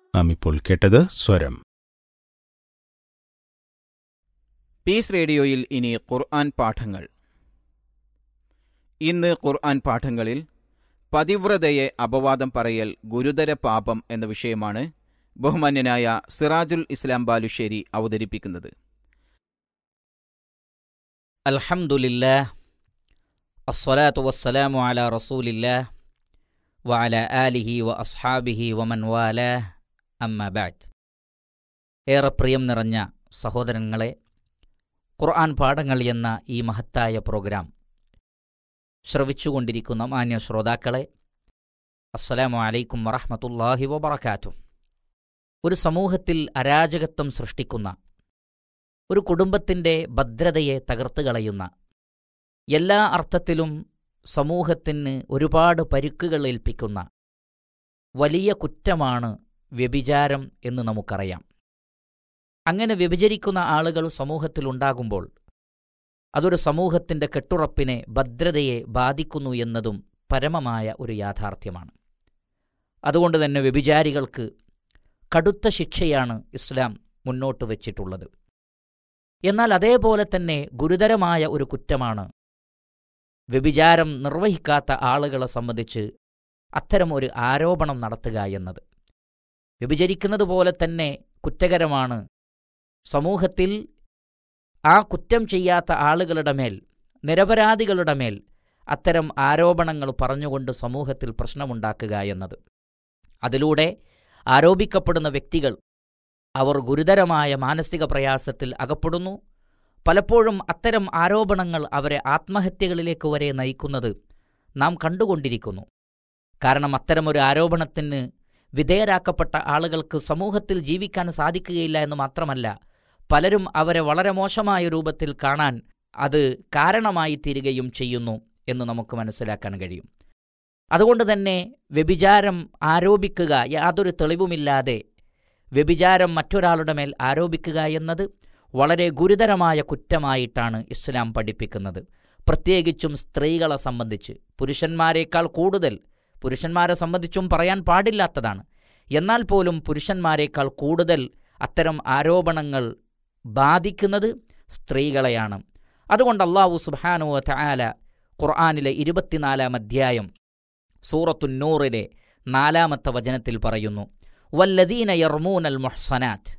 നാം ഇപ്പോൾ കേട്ടത് സ്വരം പീസ് റേഡിയോയിൽ ഇനി ഖുർആൻ പാഠങ്ങൾ ഇന്ന് ഖുർആൻ പാഠങ്ങളിൽ പതിവ്രതയെ അപവാദം പറയൽ ഗുരുതര പാപം എന്ന വിഷയമാണ് ബഹുമാന്യനായ സിറാജുൽ ഇസ്ലാം ബാലുശ്ശേരി അവതരിപ്പിക്കുന്നത് الحمد لله الصلاة والسلام على رسول الله وعلى آله وأصحابه ومن والاه أما بعد ഏറെ പ്രിയം നിറഞ്ഞ സഹോദരങ്ങളെ ഖുർആൻ പാഠങ്ങൾ എന്ന ഈ മഹത്തായ പ്രോഗ്രാം ശ്രവിച്ചുകൊണ്ടിരിക്കുന്ന മാന്യ ശ്രോതാക്കളെ അസ്സലാമു അലൈക്കും വറഹ്മത്തുള്ളാഹി വബറകാതുഹു ഒരു സമൂഹത്തിൽ അരാജകത്വം സൃഷ്ടിക്കുന്ന ഒരു കുടുംബത്തിൻ്റെ ഭദ്രതയെ തകർത്തു കളയുന്ന എല്ലാ അർത്ഥത്തിലും സമൂഹത്തിന് ഒരുപാട് പരുക്കുകൾ ഏൽപ്പിക്കുന്ന വലിയ കുറ്റമാണ് വ്യഭിചാരം എന്ന് നമുക്കറിയാം അങ്ങനെ വ്യഭിചരിക്കുന്ന ആളുകൾ സമൂഹത്തിലുണ്ടാകുമ്പോൾ അതൊരു സമൂഹത്തിൻ്റെ കെട്ടുറപ്പിനെ ഭദ്രതയെ ബാധിക്കുന്നു എന്നതും പരമമായ ഒരു യാഥാർത്ഥ്യമാണ് അതുകൊണ്ട് തന്നെ വ്യഭിചാരികൾക്ക് കടുത്ത ശിക്ഷയാണ് ഇസ്ലാം മുന്നോട്ട് വച്ചിട്ടുള്ളത് എന്നാൽ അതേപോലെ തന്നെ ഗുരുതരമായ ഒരു കുറ്റമാണ് വ്യഭിചാരം നിർവഹിക്കാത്ത ആളുകളെ സംബന്ധിച്ച് അത്തരം ഒരു ആരോപണം നടത്തുക എന്നത് വ്യഭിചരിക്കുന്നത് പോലെ തന്നെ കുറ്റകരമാണ് സമൂഹത്തിൽ ആ കുറ്റം ചെയ്യാത്ത ആളുകളുടെ മേൽ നിരപരാധികളുടെ മേൽ അത്തരം ആരോപണങ്ങൾ പറഞ്ഞുകൊണ്ട് സമൂഹത്തിൽ പ്രശ്നമുണ്ടാക്കുക എന്നത് അതിലൂടെ ആരോപിക്കപ്പെടുന്ന വ്യക്തികൾ അവർ ഗുരുതരമായ മാനസിക പ്രയാസത്തിൽ അകപ്പെടുന്നു പലപ്പോഴും അത്തരം ആരോപണങ്ങൾ അവരെ ആത്മഹത്യകളിലേക്ക് വരെ നയിക്കുന്നത് നാം കണ്ടുകൊണ്ടിരിക്കുന്നു കാരണം അത്തരമൊരു ആരോപണത്തിന് വിധേയരാക്കപ്പെട്ട ആളുകൾക്ക് സമൂഹത്തിൽ ജീവിക്കാൻ സാധിക്കുകയില്ല എന്ന് മാത്രമല്ല പലരും അവരെ വളരെ മോശമായ രൂപത്തിൽ കാണാൻ അത് കാരണമായി തീരുകയും ചെയ്യുന്നു എന്ന് നമുക്ക് മനസ്സിലാക്കാൻ കഴിയും അതുകൊണ്ട് തന്നെ വ്യഭിചാരം ആരോപിക്കുക യാതൊരു തെളിവുമില്ലാതെ വ്യഭിചാരം മറ്റൊരാളുടെ മേൽ ആരോപിക്കുക എന്നത് വളരെ ഗുരുതരമായ കുറ്റമായിട്ടാണ് ഇസ്ലാം പഠിപ്പിക്കുന്നത് പ്രത്യേകിച്ചും സ്ത്രീകളെ സംബന്ധിച്ച് പുരുഷന്മാരെക്കാൾ കൂടുതൽ പുരുഷന്മാരെ സംബന്ധിച്ചും പറയാൻ പാടില്ലാത്തതാണ് എന്നാൽ പോലും പുരുഷന്മാരെക്കാൾ കൂടുതൽ അത്തരം ആരോപണങ്ങൾ ബാധിക്കുന്നത് സ്ത്രീകളെയാണ് അതുകൊണ്ട് അള്ളാഹു സുബാനോ തആല ഖുർആാനിലെ ഇരുപത്തിനാലാം അധ്യായം സൂറത്തുന്നൂറിലെ നാലാമത്തെ വചനത്തിൽ പറയുന്നു വല്ലദീന യർമൂനൽ മൊഹ്സനാത്ത്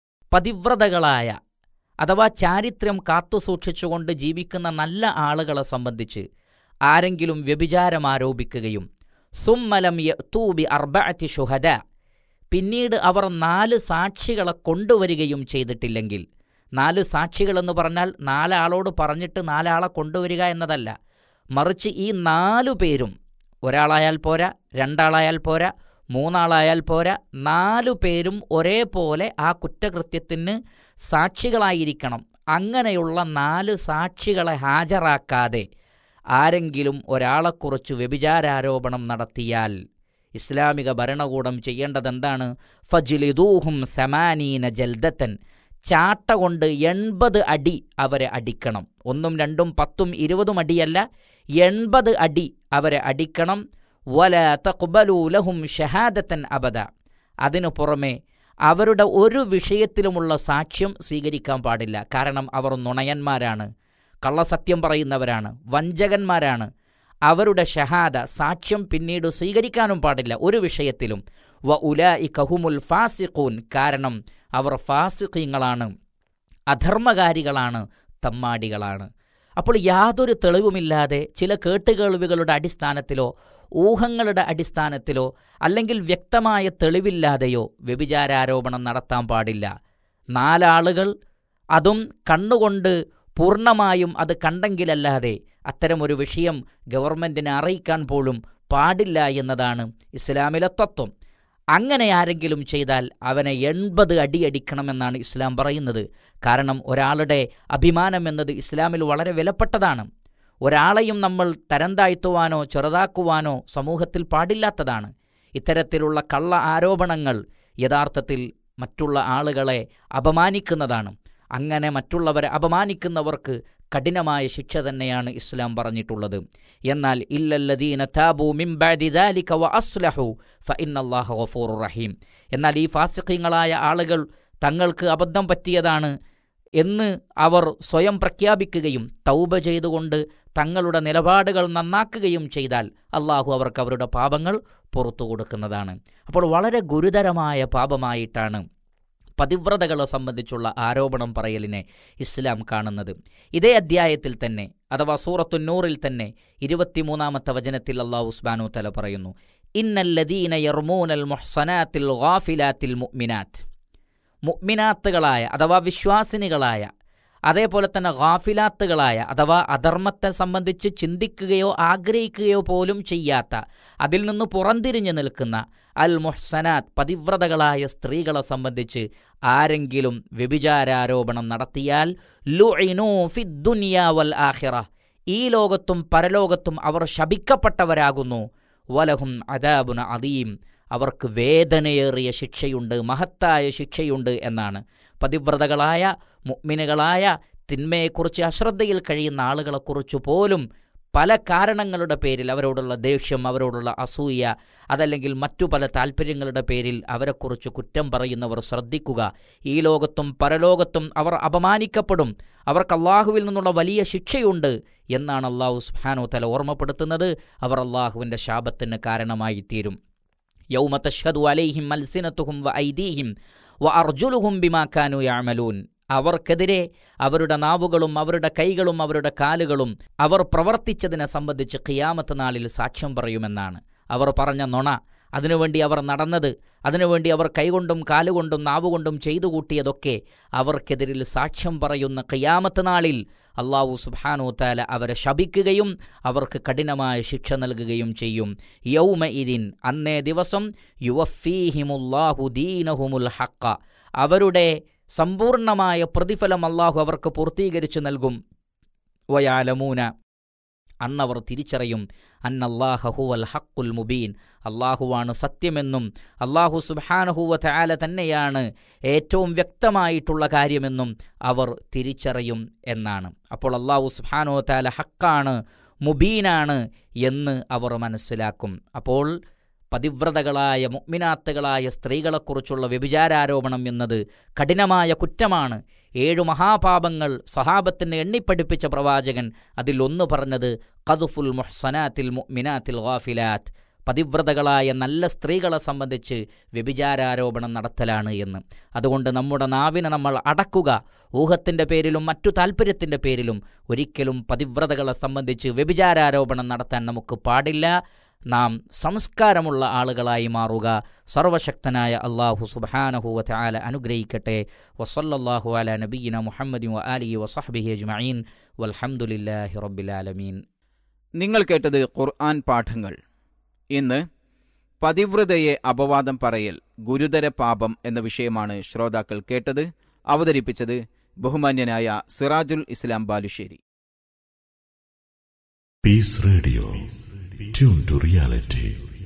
പതിവ്രതകളായ അഥവാ ചാരിത്രം കാത്തുസൂക്ഷിച്ചുകൊണ്ട് ജീവിക്കുന്ന നല്ല ആളുകളെ സംബന്ധിച്ച് ആരെങ്കിലും വ്യഭിചാരം ആരോപിക്കുകയും സുമ്മലം യത്തൂബി അർബഅത്തി ഷുഹദ പിന്നീട് അവർ നാല് സാക്ഷികളെ കൊണ്ടുവരികയും ചെയ്തിട്ടില്ലെങ്കിൽ നാല് സാക്ഷികളെന്ന് പറഞ്ഞാൽ നാലാളോട് പറഞ്ഞിട്ട് നാലാളെ കൊണ്ടുവരിക എന്നതല്ല മറിച്ച് ഈ നാലു പേരും ഒരാളായാൽ പോരാ രണ്ടാളായാൽ പോരാ മൂന്നാളായാൽ പോരാ നാലു പേരും ഒരേപോലെ ആ കുറ്റകൃത്യത്തിന് സാക്ഷികളായിരിക്കണം അങ്ങനെയുള്ള നാല് സാക്ഷികളെ ഹാജരാക്കാതെ ആരെങ്കിലും ഒരാളെക്കുറിച്ച് വ്യഭിചാരാരോപണം നടത്തിയാൽ ഇസ്ലാമിക ഭരണകൂടം ചെയ്യേണ്ടതെന്താണ് ഫജ്ലിദൂഹും സമാനീന ജൽദത്തൻ ചാട്ട കൊണ്ട് എൺപത് അടി അവരെ അടിക്കണം ഒന്നും രണ്ടും പത്തും ഇരുപതും അടിയല്ല എൺപത് അടി അവരെ അടിക്കണം വല തഖ്ബലൂലഹും ഷഹാദത്തൻ അബദ അതിനു പുറമെ അവരുടെ ഒരു വിഷയത്തിലുമുള്ള സാക്ഷ്യം സ്വീകരിക്കാൻ പാടില്ല കാരണം അവർ നുണയന്മാരാണ് കള്ളസത്യം പറയുന്നവരാണ് വഞ്ചകന്മാരാണ് അവരുടെ ഷഹാദ സാക്ഷ്യം പിന്നീട് സ്വീകരിക്കാനും പാടില്ല ഒരു വിഷയത്തിലും വ ഉല ഇ കഹുമുൽ ഫാസിഖൂൻ കാരണം അവർ ഫാസിഖീങ്ങളാണ് അധർമ്മകാരികളാണ് തമ്മാടികളാണ് അപ്പോൾ യാതൊരു തെളിവുമില്ലാതെ ചില കേട്ടുകേൾവികളുടെ അടിസ്ഥാനത്തിലോ ഊഹങ്ങളുടെ അടിസ്ഥാനത്തിലോ അല്ലെങ്കിൽ വ്യക്തമായ തെളിവില്ലാതെയോ വ്യഭിചാരാരോപണം നടത്താൻ പാടില്ല നാലാളുകൾ അതും കണ്ണുകൊണ്ട് പൂർണ്ണമായും അത് കണ്ടെങ്കിലല്ലാതെ അത്തരമൊരു വിഷയം ഗവൺമെൻറ്റിനെ അറിയിക്കാൻ പോലും പാടില്ല എന്നതാണ് ഇസ്ലാമിലെ തത്വം അങ്ങനെ ആരെങ്കിലും ചെയ്താൽ അവനെ എൺപത് അടിയടിക്കണമെന്നാണ് ഇസ്ലാം പറയുന്നത് കാരണം ഒരാളുടെ അഭിമാനം എന്നത് ഇസ്ലാമിൽ വളരെ വിലപ്പെട്ടതാണ് ഒരാളെയും നമ്മൾ തരം താഴ്ത്തുവാനോ ചെറുതാക്കുവാനോ സമൂഹത്തിൽ പാടില്ലാത്തതാണ് ഇത്തരത്തിലുള്ള കള്ള ആരോപണങ്ങൾ യഥാർത്ഥത്തിൽ മറ്റുള്ള ആളുകളെ അപമാനിക്കുന്നതാണ് അങ്ങനെ മറ്റുള്ളവരെ അപമാനിക്കുന്നവർക്ക് കഠിനമായ ശിക്ഷ തന്നെയാണ് ഇസ്ലാം പറഞ്ഞിട്ടുള്ളത് എന്നാൽ ഇല്ലല്ലദീന താബു മിൻ ബഅദി ദാലിക വ അസ്ലഹു ഫഇന്നല്ലാഹ ഗഫൂറുർ റഹീം എന്നാൽ ഈ ഫാസിഖീങ്ങളായ ആളുകൾ തങ്ങൾക്ക് അബദ്ധം പറ്റിയതാണ് എന്ന് അവർ സ്വയം പ്രഖ്യാപിക്കുകയും തൗബ ചെയ്തുകൊണ്ട് തങ്ങളുടെ നിലപാടുകൾ നന്നാക്കുകയും ചെയ്താൽ അള്ളാഹു അവർക്ക് അവരുടെ പാപങ്ങൾ പുറത്തു കൊടുക്കുന്നതാണ് അപ്പോൾ വളരെ ഗുരുതരമായ പാപമായിട്ടാണ് പതിവ്രതകളെ സംബന്ധിച്ചുള്ള ആരോപണം പറയലിനെ ഇസ്ലാം കാണുന്നത് ഇതേ അധ്യായത്തിൽ തന്നെ അഥവാ സൂറത്തു നൂറിൽ തന്നെ ഇരുപത്തിമൂന്നാമത്തെ വചനത്തിൽ അള്ളാഹു ഉസ്മാനു തല പറയുന്നു ഇന്നല്ലദീന യർമൂനൽ മുഹ്സനാത്തിൽ ഗാഫിലാത്തിൽ മുഅ്മിനാത്ത് മുഅ്മിനാത്തുകളായ അഥവാ വിശ്വാസിനികളായ അതേപോലെ തന്നെ ഗാഫിലാത്തുകളായ അഥവാ അധർമ്മത്തെ സംബന്ധിച്ച് ചിന്തിക്കുകയോ ആഗ്രഹിക്കുകയോ പോലും ചെയ്യാത്ത അതിൽ നിന്ന് പുറംതിരിഞ്ഞു നിൽക്കുന്ന അൽ മുഹ്സനാത്ത് പതിവ്രതകളായ സ്ത്രീകളെ സംബന്ധിച്ച് ആരെങ്കിലും വ്യഭിചാരാരോപണം നടത്തിയാൽ ലുഇനൂ ഫിദ്ദുനിയാ വൽ ആഖിറ ഈ ലോകത്തും പരലോകത്തും അവർ ശപിക്കപ്പെട്ടവരാകുന്നു വലഹും അദാബുന അദീം അവർക്ക് വേദനയേറിയ ശിക്ഷയുണ്ട് മഹത്തായ ശിക്ഷയുണ്ട് എന്നാണ് പതിവ്രതകളായ മുഗ്മിനുകളായ തിന്മയെക്കുറിച്ച് അശ്രദ്ധയിൽ കഴിയുന്ന ആളുകളെക്കുറിച്ച് പോലും പല കാരണങ്ങളുടെ പേരിൽ അവരോടുള്ള ദേഷ്യം അവരോടുള്ള അസൂയ അതല്ലെങ്കിൽ മറ്റു പല താല്പര്യങ്ങളുടെ പേരിൽ അവരെക്കുറിച്ച് കുറ്റം പറയുന്നവർ ശ്രദ്ധിക്കുക ഈ ലോകത്തും പരലോകത്തും അവർ അപമാനിക്കപ്പെടും അവർക്ക് അള്ളാഹുവിൽ നിന്നുള്ള വലിയ ശിക്ഷയുണ്ട് എന്നാണ് അള്ളാഹു സുഹാനോ തല ഓർമ്മപ്പെടുത്തുന്നത് അവർ അള്ളാഹുവിൻ്റെ ശാപത്തിന് കാരണമായി തീരും യൗമ തഷ്ഹദു അലൈഹിം മൽസിനത്തുഹും വ ഐദീഹിം വ അർജുലുഹും ബിമാക്കാനു യാമലൂൻ അവർക്കെതിരെ അവരുടെ നാവുകളും അവരുടെ കൈകളും അവരുടെ കാലുകളും അവർ പ്രവർത്തിച്ചതിനെ സംബന്ധിച്ച് ഖിയാമത്ത് നാളിൽ സാക്ഷ്യം പറയുമെന്നാണ് അവർ പറഞ്ഞ നുണ അതിനുവേണ്ടി അവർ നടന്നത് അതിനുവേണ്ടി അവർ കൈകൊണ്ടും കാലുകൊണ്ടും നാവുകൊണ്ടും ചെയ്തു കൂട്ടിയതൊക്കെ അവർക്കെതിരിൽ സാക്ഷ്യം പറയുന്ന ഖിയാമത്ത് നാളിൽ അള്ളാഹു സുബാനോ താല അവരെ ശപിക്കുകയും അവർക്ക് കഠിനമായ ശിക്ഷ നൽകുകയും ചെയ്യും യൗമ ഇതിൻ അന്നേ ദിവസം യുവഫീഹിമുല്ലാഹു ദീനഹുമുൽ ഹക്ക അവരുടെ സമ്പൂർണമായ പ്രതിഫലം അള്ളാഹു അവർക്ക് പൂർത്തീകരിച്ചു നൽകും വയാലമൂന അന്നവർ തിരിച്ചറിയും അന്നല്ലാഹുവൽ ഹക്കുൽ മുബീൻ അള്ളാഹുവാണ് സത്യമെന്നും അള്ളാഹു സുബാനഹുവ തയാല തന്നെയാണ് ഏറ്റവും വ്യക്തമായിട്ടുള്ള കാര്യമെന്നും അവർ തിരിച്ചറിയും എന്നാണ് അപ്പോൾ അള്ളാഹു സുബാനോ താല ഹക്കാണ് മുബീനാണ് എന്ന് അവർ മനസ്സിലാക്കും അപ്പോൾ പതിവ്രതകളായ മുഗ്മിനാത്തുകളായ സ്ത്രീകളെക്കുറിച്ചുള്ള വ്യഭിചാരാരോപണം എന്നത് കഠിനമായ കുറ്റമാണ് ഏഴു മഹാപാപങ്ങൾ സഹാബത്തിന് എണ്ണിപ്പഠിപ്പിച്ച പ്രവാചകൻ അതിലൊന്ന് പറഞ്ഞത് കതുഫുൽ മുഹ്സനാത്തിൽ മുഅ്മിനാത്തിൽ ഗാഫിലാത്ത് പതിവ്രതകളായ നല്ല സ്ത്രീകളെ സംബന്ധിച്ച് വ്യഭിചാരാരോപണം നടത്തലാണ് എന്ന് അതുകൊണ്ട് നമ്മുടെ നാവിനെ നമ്മൾ അടക്കുക ഊഹത്തിൻ്റെ പേരിലും മറ്റു താല്പര്യത്തിൻ്റെ പേരിലും ഒരിക്കലും പതിവ്രതകളെ സംബന്ധിച്ച് വ്യഭിചാരാരോപണം നടത്താൻ നമുക്ക് പാടില്ല നാം സംസ്കാരമുള്ള ആളുകളായി മാറുക സർവശക്തനായ അള്ളാഹു സുബാനഹുവ ആല അനുഗ്രഹിക്കട്ടെ വസല്ലാഹു അല നബീന മുഹമ്മദി വ അലി വസഹബിഹി അജ്മഈൻ വൽഹംദുലില്ലാഹി റബ്ബിലാലമീൻ നിങ്ങൾ കേട്ടത് ഖുർആൻ പാഠങ്ങൾ ഇന്ന് പതിവ്രതയെ അപവാദം പറയൽ ഗുരുതര പാപം എന്ന വിഷയമാണ് ശ്രോതാക്കൾ കേട്ടത് അവതരിപ്പിച്ചത് ബഹുമാന്യനായ Sirajul Islam Balussery Peace Radio. Tune to reality.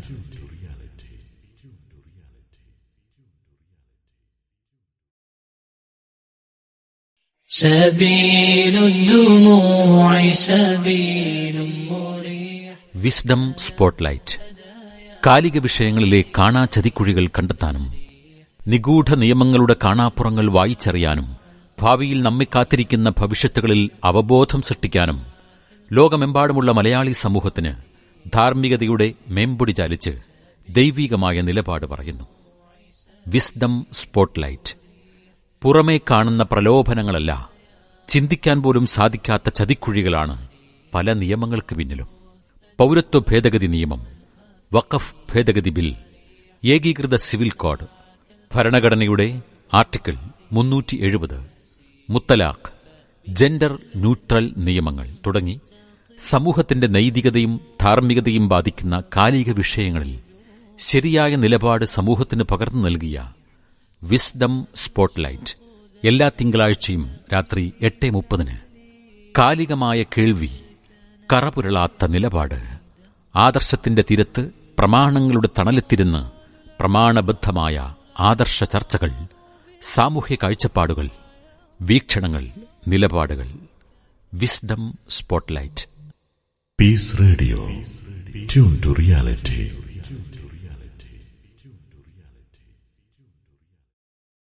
سبيل الدموع سبيل مريح wisdom spotlight കാലിക വിഷയങ്ങളിലെ കാണാ ചതിക്കുഴികൾ കണ്ടെത്താനും നിഗൂഢ നിയമങ്ങളുടെ കാണാപ്പുറങ്ങൾ വായിച്ചറിയാനും ഭാവിയിൽ നമ്മെ കാത്തിരിക്കുന്ന ഭവിഷ്യത്തുകളിൽ അവബോധം സൃഷ്ടിക്കാനും ലോകമെമ്പാടുമുള്ള മലയാളി സമൂഹത്തിന് ധാർമ്മികതയുടെ മേമ്പൊടി ചാലിച്ച് ദൈവീകമായ നിലപാട് പറയുന്നു വിസ്ഡം സ്പോട്ട്ലൈറ്റ് പുറമേ കാണുന്ന പ്രലോഭനങ്ങളല്ല ചിന്തിക്കാൻ പോലും സാധിക്കാത്ത ചതിക്കുഴികളാണ് പല നിയമങ്ങൾക്ക് പിന്നിലും പൗരത്വ ഭേദഗതി നിയമം വഖഫ് ഭേദഗതി ബിൽ ഏകീകൃത സിവിൽ കോഡ് ഭരണഘടനയുടെ ആർട്ടിക്കിൾ മുന്നൂറ്റി എഴുപത് മുത്തലാഖ് ജെൻഡർ ന്യൂട്രൽ നിയമങ്ങൾ തുടങ്ങി സമൂഹത്തിന്റെ നൈതികതയും ധാർമ്മികതയും ബാധിക്കുന്ന കാലിക വിഷയങ്ങളിൽ ശരിയായ നിലപാട് സമൂഹത്തിന് പകർന്നു നൽകിയ വിസ്ഡം സ്പോട്ട്ലൈറ്റ് എല്ലാ തിങ്കളാഴ്ചയും രാത്രി എട്ട് മുപ്പതിന് കാലികമായ കേൾവി കറപുരളാത്ത നിലപാട് ആദർശത്തിന്റെ തീരത്ത് പ്രമാണങ്ങളുടെ തണലെത്തിരുന്ന് പ്രമാണബദ്ധമായ ആദർശ ചർച്ചകൾ സാമൂഹ്യ കാഴ്ചപ്പാടുകൾ വീക്ഷണങ്ങൾ നിലപാടുകൾ wisdom spotlight Peace Radio. Tune to reality.